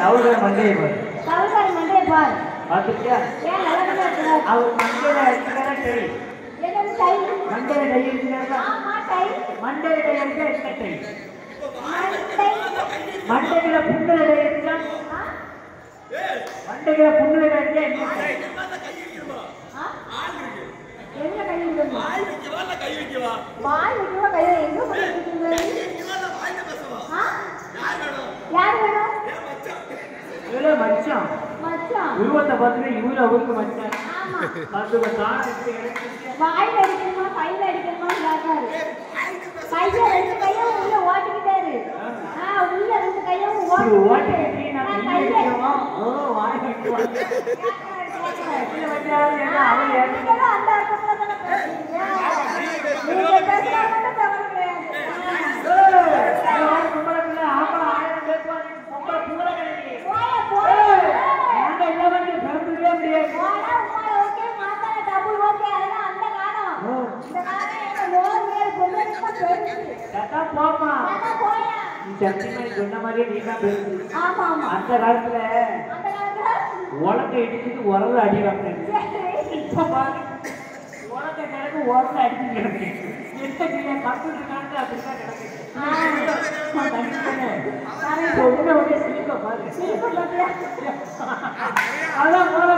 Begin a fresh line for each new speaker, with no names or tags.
சவுதர் மண்டையை பாரு
சவுகாரி மண்டையை பார்
பார்த்துட்டியா
ஏன் நல்ல இருக்கிறார்
அவர் மண்டையில அடிச்சுக்கிறா டை
என்னது டை
மண்டையில டை இருக்கிறா
ஆமா டை
மண்டையில டை அடிச்சா என்ன டை
மண்டை
மண்டையில புண்ணுல டை அடிச்சா
ஆ?
மண்டையில புண்ணுல டை அடிச்சா என்ன டை
ஆ? எங்க கை விடுங்க
வாய் வைக்கவா இல்ல கை வைக்கவா
வாய் வைக்கவா கை எங்க போட்டுருக்கீங்க
இவன் தான் வாயில பேசுவா
ஆ
யார் வேணும்
யார் வேணும்
ஏன் மச்சான்
இவரே மச்சான்
மச்சான்
உருவத்தை பார்த்துட்டு இவரு அவருக்கு மச்சான்
ஆமா
பார்த்துக்க தானே எடுத்து எடுத்து
வாயில அடிக்கணுமா கையில அடிக்கணுமா கேட்காரு கைய ரெண்டு கையும் உள்ள ஓட்டிக்கிட்டாரு ஆ உள்ள ரெண்டு கையும்
ஒரு
ஓட்டிக்கிட்டாரு
ஓட்டை நான்
நான்
கையை
கையை
வைக்கவா ஓ வாய் வைக்கவா
கேட்காரு, கேட்காரு.
கையில வச்சாலும் என்ன அவன் ஏன்
நீங்களும் அந்த அர்த்தத்துல தானே பேசுறீங்க. நீங்க பேசுனா மட்டும் தவறு கிடையாது. போயா, போயா. போனா உம்மால ஓகே, மாத்தால டபுள் ஓகே, அதெல்லாம் அந்த காலம். இந்த காலம் எங்க லோன் மேல் பொண்ணுக்கு தான் பெருசு. அதான் போயா. ஆமா, ஆமா.
அந்த காலத்துல
அந்த காலத்துல
உலக இடிச்சுட்டு உரல அடி வாங்கினேன்
சரி.
இப்ப பாரு உலக கிடக்கு உரல அடிச்சு கிடக்கு என்ன நீங்க கம்ப்யூட்டர் காலத்துல அப்படிதான் கிடக்கு
ஆ.
நான் தனித்தனே.
சரி.
பொண்ணை ஒரே சிரிப்பை பாரு
சிரிப்பு பாத்தியா?
அதான் முதல்ல